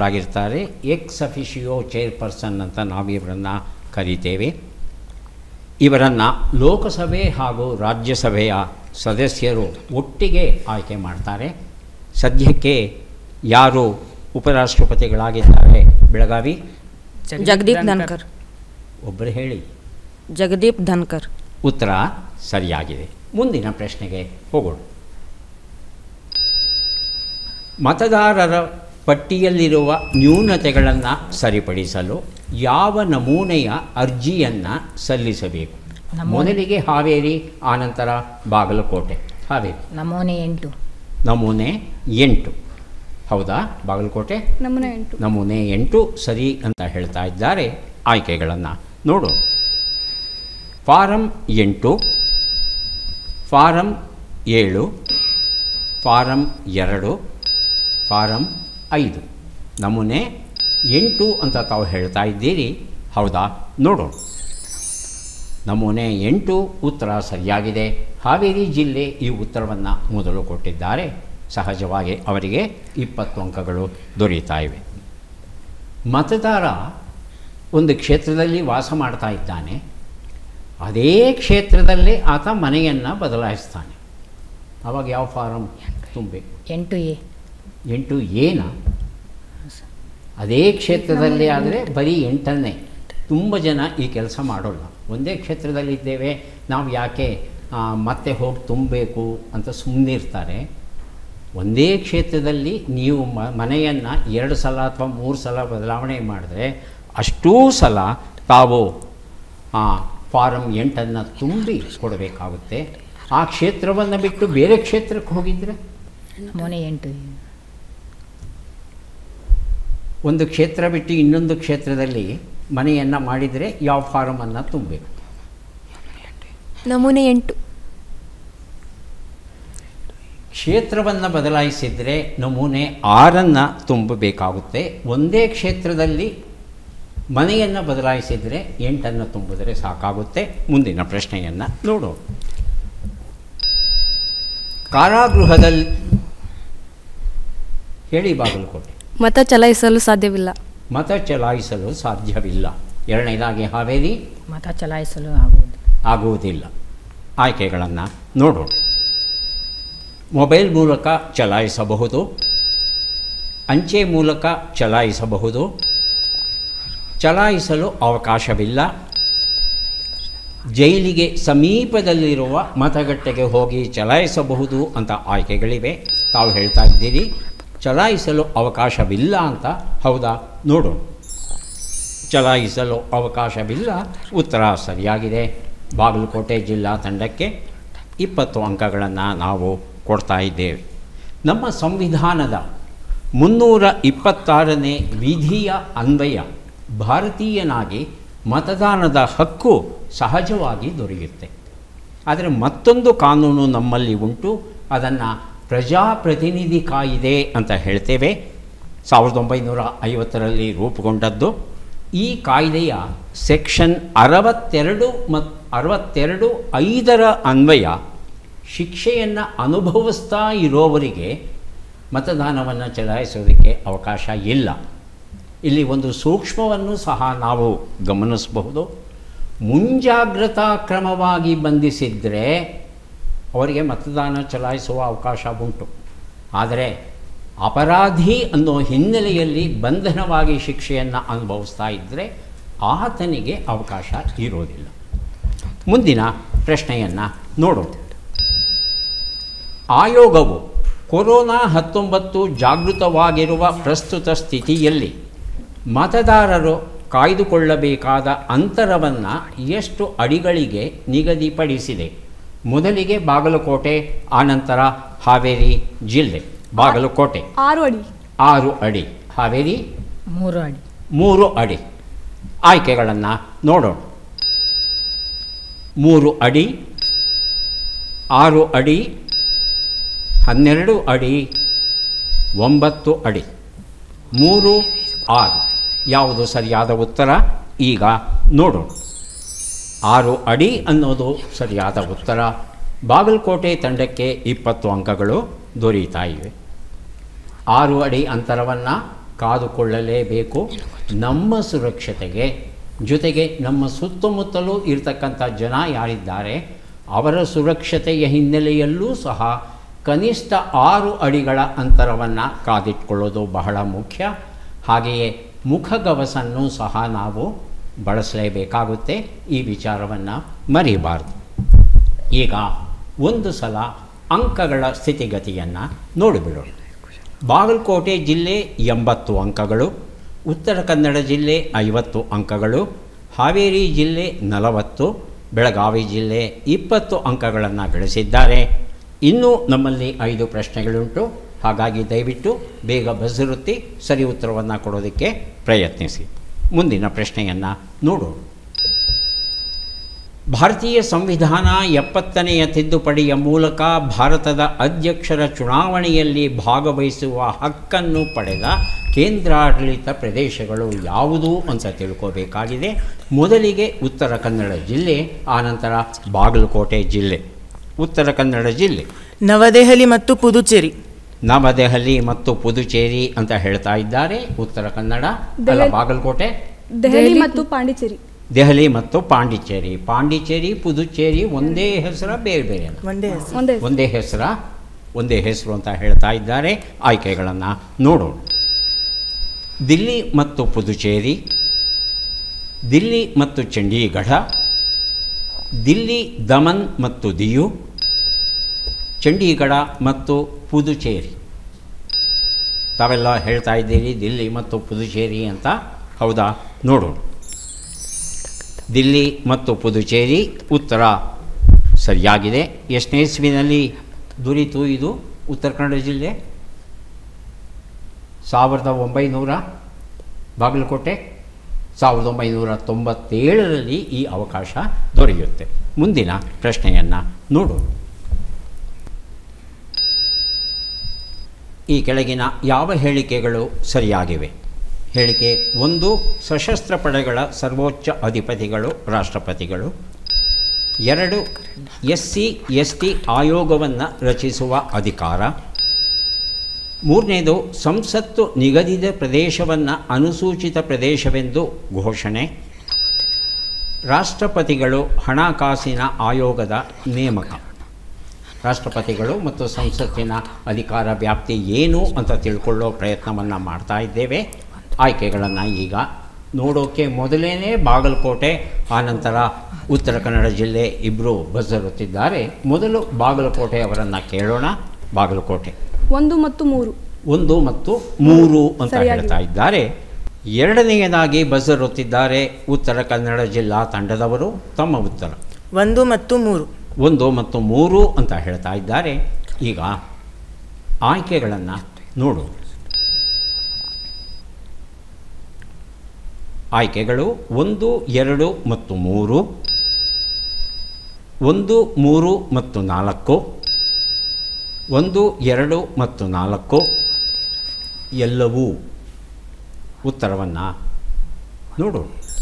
ಅಧ್ಯಕ್ಷರಾಗಿರ್ತಾರೆ ಎಕ್ಸ್ ಅಫಿಷಿಯೋ ಚೇರ್ಪರ್ಸನ್ ಅಂತ ನಾವು ಇವರನ್ನು ಕರಿತೇವೆ ಇವರನ್ನು ಲೋಕಸಭೆ ಹಾಗೂ ರಾಜ್ಯಸಭೆಯ ಸದಸ್ಯರು ಒಟ್ಟಿಗೆ ಆಯ್ಕೆ ಮಾಡ್ತಾರೆ ಸದ್ಯಕ್ಕೆ ಯಾರು ಉಪರಾಷ್ಟ್ರಪತಿಗಳಾಗಿದ್ದಾರೆ ಬೆಳಗಾವಿ ಜಗದೀಪ್ ಧನ್ಕರ್ ಒಬ್ಬರು ಹೇಳಿ ಜಗದೀಪ್ ಧನ್ಕರ್ ಉತ್ತರ ಸರಿಯಾಗಿದೆ ಮುಂದಿನ ಪ್ರಶ್ನೆಗೆ ಹೋಗೋಣ ಮತದಾರರ ಪಟ್ಟಿಯಲ್ಲಿರುವ ನ್ಯೂನತೆಗಳನ್ನು ಸರಿಪಡಿಸಲು ಯಾವ ನಮೂನೆಯ ಅರ್ಜಿಯನ್ನು ಸಲ್ಲಿಸಬೇಕು ಮೊದಲಿಗೆ ಹಾವೇರಿ ಆನಂತರ ಬಾಗಲಕೋಟೆ ಹಾವೇರಿ ನಮೂನೆ ಎಂಟು ನಮೂನೆ ಎಂಟು ಹೌದಾ ಬಾಗಲಕೋಟೆ ನಮೂನೆ ಎಂಟು ನಮೂನೆ ಎಂಟು ಸರಿ ಅಂತ ಹೇಳ್ತಾ ಇದ್ದಾರೆ ಆಯ್ಕೆಗಳನ್ನು ನೋಡು ಫಾರಂ ಎಂಟು ಫಾರಂ ಏಳು ಫಾರಂ ಎರಡು ಫಾರಂ ಐದು ನಮೂನೆ ಎಂಟು ಅಂತ ತಾವು ಹೇಳ್ತಾ ಇದ್ದೀರಿ ಹೌದಾ ನೋಡೋಣ ನಮೂನೆ ಎಂಟು ಉತ್ತರ ಸರಿಯಾಗಿದೆ ಹಾವೇರಿ ಜಿಲ್ಲೆ ಈ ಉತ್ತರವನ್ನು ಮೊದಲು ಕೊಟ್ಟಿದ್ದಾರೆ ಸಹಜವಾಗಿ ಅವರಿಗೆ ಇಪ್ಪತ್ತು ಅಂಕಗಳು ದೊರೆಯುತ್ತಾ ಇವೆ ಮತದಾರ ಒಂದು ಕ್ಷೇತ್ರದಲ್ಲಿ ವಾಸ ಮಾಡ್ತಾ ಇದ್ದಾನೆ ಅದೇ ಕ್ಷೇತ್ರದಲ್ಲೇ ಆತ ಮನೆಯನ್ನು ಬದಲಾಯಿಸ್ತಾನೆ ಆವಾಗ ಯಾವ ಫಾರಂ ತುಂಬಬೇಕು ಎಂಟು ಎ ಎಂಟು ಏನ ಅದೇ ಕ್ಷೇತ್ರದಲ್ಲಿ ಆದರೆ ಬರೀ ಎಂಟನ್ನೇ ತುಂಬ ಜನ ಈ ಕೆಲಸ ಮಾಡೋಲ್ಲ ಒಂದೇ ಕ್ಷೇತ್ರದಲ್ಲಿದ್ದೇವೆ ನಾವು ಯಾಕೆ ಆ, ಮತ್ತೆ ಹೋಗಿ ತುಂಬಬೇಕು ಅಂತ ಸುಮ್ಮನಿರ್ತಾರೆ ಒಂದೇ ಕ್ಷೇತ್ರದಲ್ಲಿ ನೀವು ಮ ಮನೆಯನ್ನು ಎರಡು ಸಲ ಅಥವಾ ಮೂರು ಸಲ ಬದಲಾವಣೆ ಮಾಡಿದ್ರೆ ಅಷ್ಟೂ ಸಲ ತಾವು ಆ ಫಾರಮ್ ಎಂಟನ್ನು ತುಂಬಿ ಕೊಡಬೇಕಾಗುತ್ತೆ ಆ ಕ್ಷೇತ್ರವನ್ನು ಬಿಟ್ಟು ಬೇರೆ ಕ್ಷೇತ್ರಕ್ಕೆ ಹೋಗಿದ್ರೆ ನಮೂನೆ ಎಂಟು ಎ ಒಂದು ಕ್ಷೇತ್ರ ಬಿಟ್ಟು ಇನ್ನೊಂದು ಕ್ಷೇತ್ರದಲ್ಲಿ ಮನೆಯನ್ನು ಮಾಡಿದರೆ ಯಾವ ಫಾರಮನ್ನು ತುಂಬಬೇಕು ನಮೂನೆ ಎಂಟು ಕ್ಷೇತ್ರವನ್ನು ಬದಲಾಯಿಸಿದರೆ ನಮೂನೆ ಆರನ್ನು ತುಂಬಬೇಕಾಗುತ್ತೆ ಒಂದೇ ಕ್ಷೇತ್ರದಲ್ಲಿ ಮನೆಯನ್ನು ಬದಲಾಯಿಸಿದರೆ ಎಂಟನ್ನು ತುಂಬಿದರೆ ಸಾಕಾಗುತ್ತೆ ಮುಂದಿನ ಪ್ರಶ್ನೆಯನ್ನು ನೋಡೋಣ ಕಾರಾಗೃಹದಲ್ಲಿ ಹೇಳಿ ಬಾಗಲಕೋಟೆ ಮತ ಚಲಾಯಿಸಲು ಸಾಧ್ಯವಿಲ್ಲ ಮತ ಚಲಾಯಿಸಲು ಸಾಧ್ಯವಿಲ್ಲ ಎರಡನೇದಾಗಿ ಹಾವೇರಿ ಮತ ಚಲಾಯಿಸಲು ಆಗುವುದು ಆಗುವುದಿಲ್ಲ ಆಯ್ಕೆಗಳನ್ನು ನೋಡೋಣ ಮೊಬೈಲ್ ಮೂಲಕ ಚಲಾಯಿಸಬಹುದು ಅಂಚೆ ಮೂಲಕ ಚಲಾಯಿಸಬಹುದು ಚಲಾಯಿಸಲು ಅವಕಾಶವಿಲ್ಲ ಜೈಲಿಗೆ ಸಮೀಪದಲ್ಲಿರುವ ಮತಗಟ್ಟೆಗೆ ಹೋಗಿ ಚಲಾಯಿಸಬಹುದು ಅಂತ ಆಯ್ಕೆಗಳಿವೆ ತಾವು ಹೇಳ್ತಾ ಇದ್ದೀರಿ ಚಲಾಯಿಸಲು ಅವಕಾಶವಿಲ್ಲ ಅಂತ ಹೌದಾ ನೋಡೋಣ ಚಲಾಯಿಸಲು ಅವಕಾಶವಿಲ್ಲ ಉತ್ತರ ಸರಿಯಾಗಿದೆ ಬಾಗಲಕೋಟೆ ಜಿಲ್ಲಾ ತಂಡಕ್ಕೆ ಇಪ್ಪತ್ತು ಅಂಕಗಳನ್ನು ನಾವು ಕೊಡ್ತಾ ಇದ್ದೇವೆ ನಮ್ಮ ಸಂವಿಧಾನದ ಮುನ್ನೂರ ಇಪ್ಪತ್ತಾರನೇ ವಿಧಿಯ ಅನ್ವಯ ಭಾರತೀಯನಾಗಿ ಮತದಾನದ ಹಕ್ಕು ಸಹಜವಾಗಿ ದೊರೆಯುತ್ತೆ ಆದರೆ ಮತ್ತೊಂದು ಕಾನೂನು ನಮ್ಮಲ್ಲಿ ಉಂಟು ಅದನ್ನು ಪ್ರಜಾಪ್ರತಿನಿಧಿ ಕಾಯಿದೆ ಅಂತ ಹೇಳ್ತೇವೆ ಸಾವಿರದ ಒಂಬೈನೂರ ಐವತ್ತರಲ್ಲಿ ರೂಪುಗೊಂಡದ್ದು ಈ ಕಾಯ್ದೆಯ ಸೆಕ್ಷನ್ ಅರವತ್ತೆರಡು ಮತ್ತು ಅರವತ್ತೆರಡು ಐದರ ಅನ್ವಯ ಶಿಕ್ಷೆಯನ್ನು ಅನುಭವಿಸ್ತಾ ಇರೋವರಿಗೆ ಮತದಾನವನ್ನು ಚಲಾಯಿಸೋದಕ್ಕೆ ಅವಕಾಶ ಇಲ್ಲ ಇಲ್ಲಿ ಒಂದು ಸೂಕ್ಷ್ಮವನ್ನು ಸಹ ನಾವು ಗಮನಿಸಬಹುದು ಮುಂಜಾಗ್ರತಾ ಕ್ರಮವಾಗಿ ಬಂಧಿಸಿದರೆ ಅವರಿಗೆ ಮತದಾನ ಚಲಾಯಿಸುವ ಅವಕಾಶ ಉಂಟು ಆದರೆ ಅಪರಾಧಿ ಅನ್ನೋ ಹಿನ್ನೆಲೆಯಲ್ಲಿ ಬಂಧನವಾಗಿ ಶಿಕ್ಷೆಯನ್ನು ಅನುಭವಿಸ್ತಾ ಇದ್ದರೆ ಆತನಿಗೆ ಅವಕಾಶ ಇರೋದಿಲ್ಲ ಮುಂದಿನ ಪ್ರಶ್ನೆಯನ್ನು ನೋಡೋಣ ಆಯೋಗವು ಕೊರೋನಾ ಹತ್ತೊಂಬತ್ತು ಜಾಗೃತವಾಗಿರುವ ಪ್ರಸ್ತುತ ಸ್ಥಿತಿಯಲ್ಲಿ ಮತದಾರರು ಕಾಯ್ದುಕೊಳ್ಳಬೇಕಾದ ಅಂತರವನ್ನು ಎಷ್ಟು ಅಡಿಗಳಿಗೆ ನಿಗದಿಪಡಿಸಿದೆ ಮೊದಲಿಗೆ ಬಾಗಲಕೋಟೆ ಆನಂತರ ಹಾವೇರಿ ಜಿಲ್ಲೆ ಬಾಗಲಕೋಟೆ ಆರು ಅಡಿ ಆರು ಅಡಿ ಹಾವೇರಿ ಮೂರು ಅಡಿ ಮೂರು ಅಡಿ ಆಯ್ಕೆಗಳನ್ನು ನೋಡೋಣ ಮೂರು ಅಡಿ ಆರು ಅಡಿ ಹನ್ನೆರಡು ಅಡಿ ಒಂಬತ್ತು ಅಡಿ ಮೂರು ಆರು ಯಾವುದು ಸರಿಯಾದ ಉತ್ತರ ಈಗ ನೋಡೋಣ ಆರು ಅಡಿ ಅನ್ನೋದು ಸರಿಯಾದ ಉತ್ತರ ಬಾಗಲಕೋಟೆ ತಂಡಕ್ಕೆ ಇಪ್ಪತ್ತು ಅಂಕಗಳು ದೊರೆಯುತ್ತಾ ಇವೆ ಆರು ಅಡಿ ಅಂತರವನ್ನು ಕಾದುಕೊಳ್ಳಲೇಬೇಕು ನಮ್ಮ ಸುರಕ್ಷತೆಗೆ ಜೊತೆಗೆ ನಮ್ಮ ಸುತ್ತಮುತ್ತಲೂ ಇರತಕ್ಕಂಥ ಜನ ಯಾರಿದ್ದಾರೆ ಅವರ ಸುರಕ್ಷತೆಯ ಹಿನ್ನೆಲೆಯಲ್ಲೂ ಸಹ ಕನಿಷ್ಠ ಆರು ಅಡಿಗಳ ಅಂತರವನ್ನು ಕಾದಿಟ್ಕೊಳ್ಳೋದು ಬಹಳ ಮುಖ್ಯ ಹಾಗೆಯೇ ಮುಖಗವಸನ್ನು ಸಹ ನಾವು ಬಳಸಲೇಬೇಕಾಗುತ್ತೆ ಈ ವಿಚಾರವನ್ನು ಮರಿಬಾರ್ದು ಈಗ ಒಂದು ಸಲ ಅಂಕಗಳ ಸ್ಥಿತಿಗತಿಯನ್ನು ನೋಡಿಬಿಡೋಣ ಬಾಗಲಕೋಟೆ ಜಿಲ್ಲೆ ಎಂಬತ್ತು ಅಂಕಗಳು ಉತ್ತರ ಕನ್ನಡ ಜಿಲ್ಲೆ ಐವತ್ತು ಅಂಕಗಳು ಹಾವೇರಿ ಜಿಲ್ಲೆ ನಲವತ್ತು ಬೆಳಗಾವಿ ಜಿಲ್ಲೆ ಇಪ್ಪತ್ತು ಅಂಕಗಳನ್ನು ಗಳಿಸಿದ್ದಾರೆ ಇನ್ನೂ ನಮ್ಮಲ್ಲಿ ಐದು ಪ್ರಶ್ನೆಗಳುಂಟು ಹಾಗಾಗಿ ದಯವಿಟ್ಟು ಬೇಗ ಬಸರುತ್ತಿ ಸರಿ ಉತ್ತರವನ್ನು ಕೊಡೋದಕ್ಕೆ ಪ್ರಯತ್ನಿಸಿ ಮುಂದಿನ ಪ್ರಶ್ನೆಯನ್ನು ನೋಡೋಣ ಭಾರತೀಯ ಸಂವಿಧಾನ ಎಪ್ಪತ್ತನೆಯ ತಿದ್ದುಪಡಿಯ ಮೂಲಕ ಭಾರತದ ಅಧ್ಯಕ್ಷರ ಚುನಾವಣೆಯಲ್ಲಿ ಭಾಗವಹಿಸುವ ಹಕ್ಕನ್ನು ಪಡೆದ ಕೇಂದ್ರಾಡಳಿತ ಪ್ರದೇಶಗಳು ಯಾವುದು ಅಂತ ತಿಳ್ಕೋಬೇಕಾಗಿದೆ ಮೊದಲಿಗೆ ಉತ್ತರ ಕನ್ನಡ ಜಿಲ್ಲೆ ಆನಂತರ ಬಾಗಲಕೋಟೆ ಜಿಲ್ಲೆ ಉತ್ತರ ಕನ್ನಡ ಜಿಲ್ಲೆ ನವದೆಹಲಿ ಮತ್ತು ಪುದುಚೇರಿ ನವದೆಹಲಿ ಮತ್ತು ಪುದುಚೇರಿ ಅಂತ ಹೇಳ್ತಾ ಇದ್ದಾರೆ ಉತ್ತರ ಕನ್ನಡ ಅಲ್ಲ ದೆಹಲಿ- ಬಾಗಲಕೋಟೆ ದೆಹಲಿ ಮತ್ತು ಪಾಂಡಿಚೇರಿ ದೆಹಲಿ ಮತ್ತು ಪಾಂಡಿಚೇರಿ ಪಾಂಡಿಚೇರಿ ಪುದುಚೇರಿ ಒಂದೇ ಹೆಸರ ಬೇರೆ ಬೇರೆ ಒಂದೇ ಹೆಸರು ಒಂದೇ ಒಂದೇ ಹೆಸರ ಒಂದೇ ಹೆಸರು ಅಂತ ಹೇಳ್ತಾ ಇದ್ದಾರೆ ಆಯ್ಕೆಗಳನ್ನು ನೋಡೋಣ ದಿಲ್ಲಿ ಮತ್ತು ಪುದುಚೇರಿ ದಿಲ್ಲಿ ಮತ್ತು ಚಂಡೀಗಢ ದಿಲ್ಲಿ ದಮನ್ ಮತ್ತು ದಿಯು ಚಂಡೀಗಢ ಮತ್ತು ಪುದುಚೇರಿ ತಾವೆಲ್ಲ ಹೇಳ್ತಾ ಇದ್ದೀರಿ ದಿಲ್ಲಿ ಮತ್ತು ಪುದುಚೇರಿ ಅಂತ ಹೌದಾ ನೋಡೋಣ ದಿಲ್ಲಿ ಮತ್ತು ಪುದುಚೇರಿ ಉತ್ತರ ಸರಿಯಾಗಿದೆ ಎಷ್ಟನೇ ಇಸ್ವಿನಲ್ಲಿ ದೊರೀತು ಇದು ಉತ್ತರ ಕನ್ನಡ ಜಿಲ್ಲೆ ಸಾವಿರದ ಒಂಬೈನೂರ ಬಾಗಲಕೋಟೆ ಸಾವಿರದ ಒಂಬೈನೂರ ತೊಂಬತ್ತೇಳರಲ್ಲಿ ಈ ಅವಕಾಶ ದೊರೆಯುತ್ತೆ ಮುಂದಿನ ಪ್ರಶ್ನೆಯನ್ನು ನೋಡೋಣ ಈ ಕೆಳಗಿನ ಯಾವ ಹೇಳಿಕೆಗಳು ಸರಿಯಾಗಿವೆ ಹೇಳಿಕೆ ಒಂದು ಸಶಸ್ತ್ರ ಪಡೆಗಳ ಸರ್ವೋಚ್ಚ ಅಧಿಪತಿಗಳು ರಾಷ್ಟ್ರಪತಿಗಳು ಎರಡು ಎಸ್ ಸಿ ಎಸ್ ಟಿ ಆಯೋಗವನ್ನು ರಚಿಸುವ ಅಧಿಕಾರ ಮೂರನೇದು ಸಂಸತ್ತು ನಿಗದಿತ ಪ್ರದೇಶವನ್ನು ಅನುಸೂಚಿತ ಪ್ರದೇಶವೆಂದು ಘೋಷಣೆ ರಾಷ್ಟ್ರಪತಿಗಳು ಹಣಕಾಸಿನ ಆಯೋಗದ ನೇಮಕ ರಾಷ್ಟ್ರಪತಿಗಳು ಮತ್ತು ಸಂಸತ್ತಿನ ಅಧಿಕಾರ ವ್ಯಾಪ್ತಿ ಏನು ಅಂತ ತಿಳ್ಕೊಳ್ಳೋ ಪ್ರಯತ್ನವನ್ನು ಮಾಡ್ತಾ ಇದ್ದೇವೆ ಆಯ್ಕೆಗಳನ್ನು ಈಗ ನೋಡೋಕ್ಕೆ ಮೊದಲೇನೆ ಬಾಗಲಕೋಟೆ ಆನಂತರ ಉತ್ತರ ಕನ್ನಡ ಜಿಲ್ಲೆ ಇಬ್ಬರು ಬಸರುತ್ತಿದ್ದಾರೆ ಮೊದಲು ಬಾಗಲಕೋಟೆ ಅವರನ್ನು ಕೇಳೋಣ ಬಾಗಲಕೋಟೆ ಒಂದು ಮತ್ತು ಮೂರು ಒಂದು ಮತ್ತು ಮೂರು ಅಂತ ಸರಿಯಾಗಿದೆ. ಹೇಳ್ತಾ ಇದ್ದಾರೆ ಎರಡನೆಯದಾಗಿ ಬಸರುತ್ತಿದ್ದಾರೆ ಉತ್ತರ ಕನ್ನಡ ಜಿಲ್ಲಾ ತಂಡದವರು ತಮ್ಮ ಉತ್ತರ ಒಂದು ಮತ್ತು ಮೂರು ಒಂದು ಮತ್ತು ಮೂರು ಅಂತ ಹೇಳ್ತಾ ಇದ್ದಾರೆ ಈಗ ಆಯ್ಕೆಗಳನ್ನು ನೋಡು ಆಯ್ಕೆಗಳು ಒಂದು ಎರಡು ಮತ್ತು ಮೂರು ಒಂದು ಮೂರು ಮತ್ತು ನಾಲ್ಕು ಒಂದು ಎರಡು ಮತ್ತು ನಾಲ್ಕು ಎಲ್ಲವೂ ಉತ್ತರವನ್ನು ನೋಡು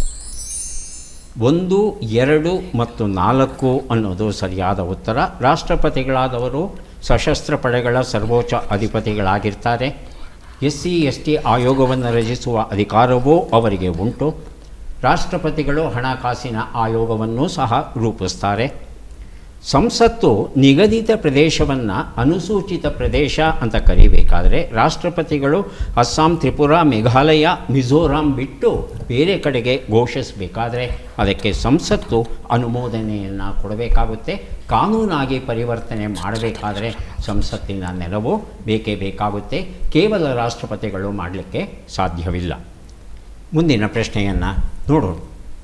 ಒಂದು ಎರಡು ಮತ್ತು ನಾಲ್ಕು ಅನ್ನೋದು ಸರಿಯಾದ ಉತ್ತರ ರಾಷ್ಟ್ರಪತಿಗಳಾದವರು ಸಶಸ್ತ್ರ ಪಡೆಗಳ ಸರ್ವೋಚ್ಚ ಅಧಿಪತಿಗಳಾಗಿರ್ತಾರೆ ಎಸ್ ಸಿ ಎಸ್ ಟಿ ಆಯೋಗವನ್ನು ರಚಿಸುವ ಅಧಿಕಾರವೂ ಅವರಿಗೆ ಉಂಟು ರಾಷ್ಟ್ರಪತಿಗಳು ಹಣಕಾಸಿನ ಆಯೋಗವನ್ನು ಸಹ ರೂಪಿಸ್ತಾರೆ ಸಂಸತ್ತು ನಿಗದಿತ ಪ್ರದೇಶವನ್ನು ಅನುಸೂಚಿತ ಪ್ರದೇಶ ಅಂತ ಕರಿಬೇಕಾದರೆ ರಾಷ್ಟ್ರಪತಿಗಳು ಅಸ್ಸಾಂ ತ್ರಿಪುರ ಮೇಘಾಲಯ ಮಿಜೋರಾಂ ಬಿಟ್ಟು ಬೇರೆ ಕಡೆಗೆ ಘೋಷಿಸಬೇಕಾದ್ರೆ ಅದಕ್ಕೆ ಸಂಸತ್ತು ಅನುಮೋದನೆಯನ್ನು ಕೊಡಬೇಕಾಗುತ್ತೆ ಕಾನೂನಾಗಿ ಪರಿವರ್ತನೆ ಮಾಡಬೇಕಾದ್ರೆ ಸಂಸತ್ತಿನ ನೆರವು ಬೇಕೇ ಬೇಕಾಗುತ್ತೆ ಕೇವಲ ರಾಷ್ಟ್ರಪತಿಗಳು ಮಾಡಲಿಕ್ಕೆ ಸಾಧ್ಯವಿಲ್ಲ ಮುಂದಿನ ಪ್ರಶ್ನೆಯನ್ನು ನೋಡೋಣ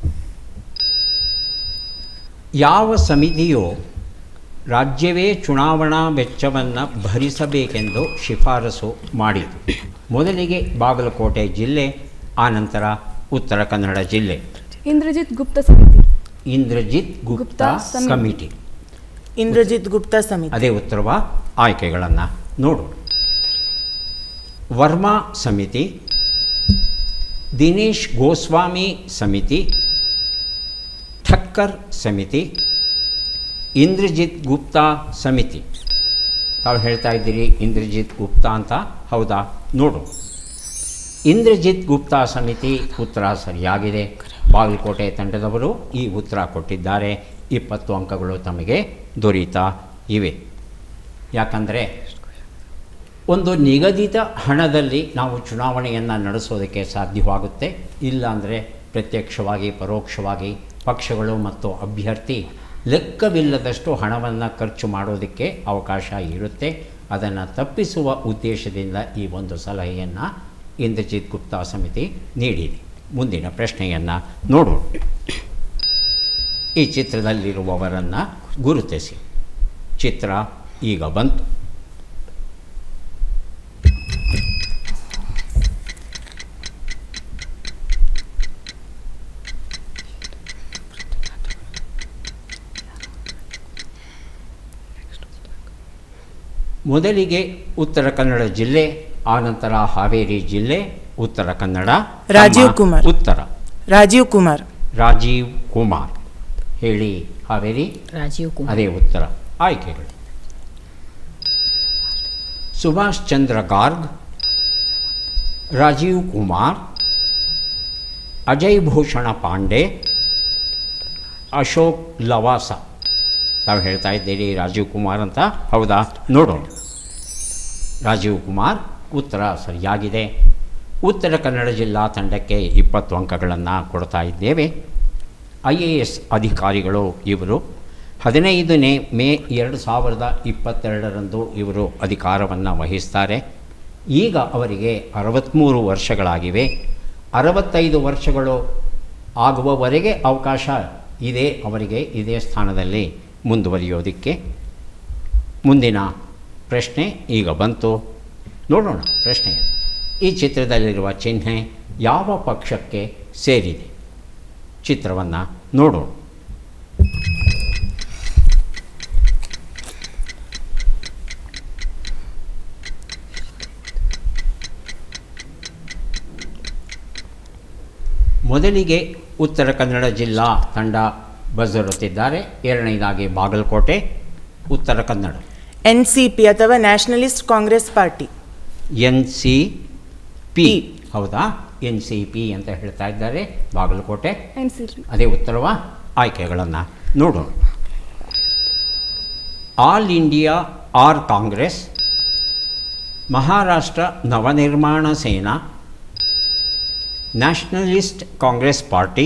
ಯಾವ ಸಮಿತಿಯು ರಾಜ್ಯವೇ ಚುನಾವಣಾ ವೆಚ್ಚವನ್ನು ಭರಿಸಬೇಕೆಂದು ಶಿಫಾರಸು ಮಾಡಿತು ಮೊದಲಿಗೆ ಬಾಗಲಕೋಟೆ ಜಿಲ್ಲೆ ಆನಂತರ ಉತ್ತರ ಕನ್ನಡ ಜಿಲ್ಲೆ ಇಂದ್ರಜಿತ್ ಗುಪ್ತ ಸಮಿತಿ ಇಂದ್ರಜಿತ್ ಗುಪ್ತಾ ಗುಪ್ತಾ ಸಮಿತಿ. ಕಮಿಟಿ ಇಂದ್ರಜಿತ್ ಗುಪ್ತಾ ಸಮಿತಿ ಅದೇ ಉತ್ತರವ ಆಯ್ಕೆಗಳನ್ನು ನೋಡು ವರ್ಮಾ ಸಮಿತಿ ದಿನೇಶ್ ಗೋಸ್ವಾಮಿ ಸಮಿತಿ ಠಕ್ಕರ್ ಸಮಿತಿ ಇಂದ್ರಜಿತ್ ಗುಪ್ತಾ ಸಮಿತಿ ತಾವು ಹೇಳ್ತಾ ಇದ್ದೀರಿ ಇಂದ್ರಜಿತ್ ಗುಪ್ತಾ ಅಂತ ಹೌದಾ ನೋಡು ಇಂದ್ರಜಿತ್ ಗುಪ್ತಾ ಸಮಿತಿ ಉತ್ತರ ಸರಿಯಾಗಿದೆ ಬಾಗಲಕೋಟೆ ತಂಡದವರು ಈ ಉತ್ತರ ಕೊಟ್ಟಿದ್ದಾರೆ ಇಪ್ಪತ್ತು ಅಂಕಗಳು ತಮಗೆ ದೊರೀತಾ ಇವೆ ಯಾಕಂದರೆ ಒಂದು ನಿಗದಿತ ಹಣದಲ್ಲಿ ನಾವು ಚುನಾವಣೆಯನ್ನು ನಡೆಸೋದಕ್ಕೆ ಸಾಧ್ಯವಾಗುತ್ತೆ ಇಲ್ಲಾಂದರೆ ಪ್ರತ್ಯಕ್ಷವಾಗಿ ಪರೋಕ್ಷವಾಗಿ ಪಕ್ಷಗಳು ಮತ್ತು ಅಭ್ಯರ್ಥಿ ಲೆಕ್ಕವಿಲ್ಲದಷ್ಟು ಹಣವನ್ನು ಖರ್ಚು ಮಾಡೋದಕ್ಕೆ ಅವಕಾಶ ಇರುತ್ತೆ ಅದನ್ನು ತಪ್ಪಿಸುವ ಉದ್ದೇಶದಿಂದ ಈ ಒಂದು ಸಲಹೆಯನ್ನು ಇಂದ್ರಜಿತ್ ಗುಪ್ತಾ ಸಮಿತಿ ನೀಡಿದೆ ಮುಂದಿನ ಪ್ರಶ್ನೆಯನ್ನು ನೋಡೋಣ ಈ ಚಿತ್ರದಲ್ಲಿರುವವರನ್ನು ಗುರುತಿಸಿ ಚಿತ್ರ ಈಗ ಬಂತು ಮೊದಲಿಗೆ ಉತ್ತರ ಕನ್ನಡ ಜಿಲ್ಲೆ ಆನಂತರ ಹಾವೇರಿ ಜಿಲ್ಲೆ ಉತ್ತರ ಕನ್ನಡ ರಾಜೀವ್ ತಮ್ಮ ಕುಮಾರ್. ಉತ್ತರ ರಾಜೀವ್ ಕುಮಾರ್ ರಾಜೀವ್ ಕುಮಾರ್ ಹೇಳಿ ಹಾವೇರಿ ರಾಜೀವ್ ಕುಮಾರ್ ಅದೇ ಉತ್ತರ ಆಯ್ಕೆಗಳು ಸುಭಾಷ್ ಚಂದ್ರ ಗಾರ್ಗ್ ರಾಜೀವ್ ಕುಮಾರ್ ಅಜಯ್ ಭೂಷಣ ಪಾಂಡೆ ಅಶೋಕ್ ಲವಾಸ ತಾವು ಹೇಳ್ತಾ ಇದ್ದೀರಿ ರಾಜೀವ್ ಕುಮಾರ್ ಅಂತ ಹೌದಾ ನೋಡೋಣ ರಾಜೀವ್ ಕುಮಾರ್ ಉತ್ತರ ಸರಿಯಾಗಿದೆ ಉತ್ತರ ಕನ್ನಡ ಜಿಲ್ಲಾ ತಂಡಕ್ಕೆ ಇಪ್ಪತ್ತು ಅಂಕಗಳನ್ನು ಕೊಡ್ತಾ ಇದ್ದೇವೆ ಐ ಎ ಎಸ್ ಅಧಿಕಾರಿಗಳು ಇವರು ಹದಿನೈದನೇ ಮೇ ಎರಡು ಸಾವಿರದ ಇಪ್ಪತ್ತೆರಡರಂದು ಇವರು ಅಧಿಕಾರವನ್ನು ವಹಿಸ್ತಾರೆ ಈಗ ಅವರಿಗೆ ಅರವತ್ತ್ಮೂರು ವರ್ಷಗಳಾಗಿವೆ ಅರವತ್ತೈದು ವರ್ಷಗಳು ಆಗುವವರೆಗೆ ಅವಕಾಶ ಇದೆ ಅವರಿಗೆ ಇದೇ ಸ್ಥಾನದಲ್ಲಿ ಮುಂದುವರಿಯೋದಕ್ಕೆ ಮುಂದಿನ ಪ್ರಶ್ನೆ ಈಗ ಬಂತು ನೋಡೋಣ ಪ್ರಶ್ನೆಯನ್ನು ಈ ಚಿತ್ರದಲ್ಲಿರುವ ಚಿಹ್ನೆ ಯಾವ ಪಕ್ಷಕ್ಕೆ ಸೇರಿದೆ ಚಿತ್ರವನ್ನು ನೋಡೋಣ ಮೊದಲಿಗೆ ಉತ್ತರ ಕನ್ನಡ ಜಿಲ್ಲಾ ತಂಡ ಬಸರುತ್ತಿದ್ದಾರೆ ಎರಡನೇದಾಗಿ Bagalkote Uttara Kannada N C P ಅಥವಾ Nationalist Congress Party N C P P. ಹೌದಾ ಎನ್ ಸಿ ಪಿ ಅಂತ ಹೇಳ್ತಾ ಇದ್ದಾರೆ ಬಾಗಲಕೋಟೆ ಎನ್ಸಿಲ್ರಿ ಅದೇ ಉತ್ತರವ ಆಯ್ಕೆಗಳನ್ನು ನೋಡೋಣ All India R Congress Maharashtra Navnirman Sena Nationalist Congress Party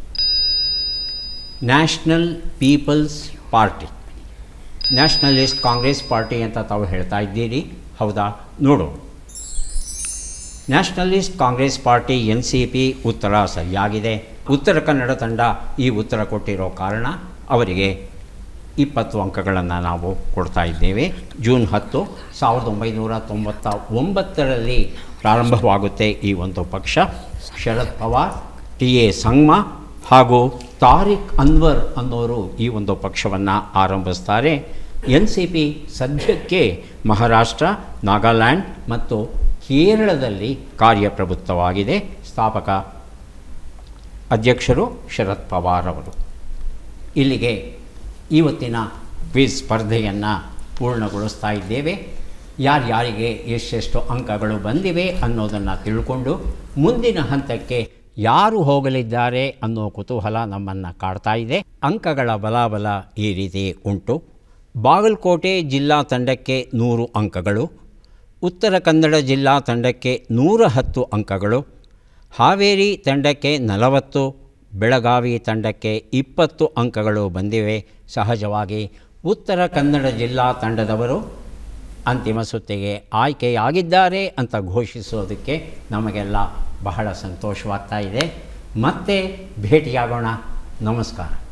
National People's Party Nationalist Congress Party ಅಂತ ತಾವು ಹೇಳ್ತಾ ಇದ್ದೀರಿ ಹೌದಾ ನೋಡೋಣ Nationalist Congress Party N C P ಉತ್ತರ ಸರಿಯಾಗಿದೆ ಉತ್ತರ ಕನ್ನಡ ತಂಡ ಈ ಉತ್ತರ ಕೊಟ್ಟಿರೋ ಕಾರಣ ಅವರಿಗೆ ಇಪ್ಪತ್ತು ಅಂಕಗಳನ್ನು ನಾವು ಕೊಡ್ತಾ ಇದ್ದೇವೆ ಜೂನ್ ಹತ್ತು ಸಾವಿರದ ಒಂಬೈನೂರ ತೊಂಬತ್ತ ಒಂಬತ್ತರಲ್ಲಿ ಪ್ರಾರಂಭವಾಗುತ್ತೆ ಈ ಒಂದು ಪಕ್ಷ ಶರದ್ ಪವಾರ್ ಟಿ ಎ ಸಂಗ್ಮಾ ಹಾಗೂ ತಾರಿಕ್ ಅನ್ವರ್ ಅನ್ನೋರು ಈ ಒಂದು ಪಕ್ಷವನ್ನು ಆರಂಭಿಸ್ತಾರೆ ಎನ್ ಸಿ ಪಿ ಸದ್ಯಕ್ಕೆ ಮಹಾರಾಷ್ಟ್ರ ನಾಗಾಲ್ಯಾಂಡ್ ಮತ್ತು ಕೇರಳದಲ್ಲಿ ಕಾರ್ಯಪ್ರಭುತ್ವವಾಗಿದೆ ಸ್ಥಾಪಕ ಅಧ್ಯಕ್ಷರು ಶರದ್ ಪವಾರ್ ಅವರು ಇಲ್ಲಿಗೆ ಇವತ್ತಿನ ಕ್ವಿಜ್ ಸ್ಪರ್ಧೆಯನ್ನು ಪೂರ್ಣಗೊಳಿಸ್ತಾ ಇದ್ದೇವೆ ಯಾರ್ಯಾರಿಗೆ ಎಷ್ಟೆಷ್ಟು ಅಂಕಗಳು ಬಂದಿವೆ ಅನ್ನೋದನ್ನು ತಿಳ್ಕೊಂಡು ಮುಂದಿನ ಹಂತಕ್ಕೆ ಯಾರು ಹೋಗಲಿದ್ದಾರೆ ಅನ್ನೋ ಕುತೂಹಲ ನಮ್ಮನ್ನು ಕಾಡ್ತಾ ಇದೆ ಅಂಕಗಳ ಬಲಾಬಲ ಈ ರೀತಿ ಉಂಟು ಬಾಗಲಕೋಟೆ ಜಿಲ್ಲಾ ತಂಡಕ್ಕೆ ನೂರು ಅಂಕಗಳು ಉತ್ತರ ಕನ್ನಡ ಜಿಲ್ಲಾ ತಂಡಕ್ಕೆ ನೂರ ಹತ್ತು ಅಂಕಗಳು ಹಾವೇರಿ ತಂಡಕ್ಕೆ ನಲವತ್ತು ಬೆಳಗಾವಿ ತಂಡಕ್ಕೆ ಇಪ್ಪತ್ತು ಅಂಕಗಳು ಬಂದಿವೆ ಸಹಜವಾಗಿ ಉತ್ತರ ಕನ್ನಡ ಜಿಲ್ಲಾ ತಂಡದವರು ಅಂತಿಮ ಸುತ್ತಿಗೆ ಆಯ್ಕೆಯಾಗಿದ್ದಾರೆ ಅಂತ ಘೋಷಿಸೋದಕ್ಕೆ ನಮಗೆಲ್ಲ ಬಹಳ ಸಂತೋಷವಾಗ್ತಾ ಇದೆ ಮತ್ತೆ ಭೇಟಿಯಾಗೋಣ ನಮಸ್ಕಾರ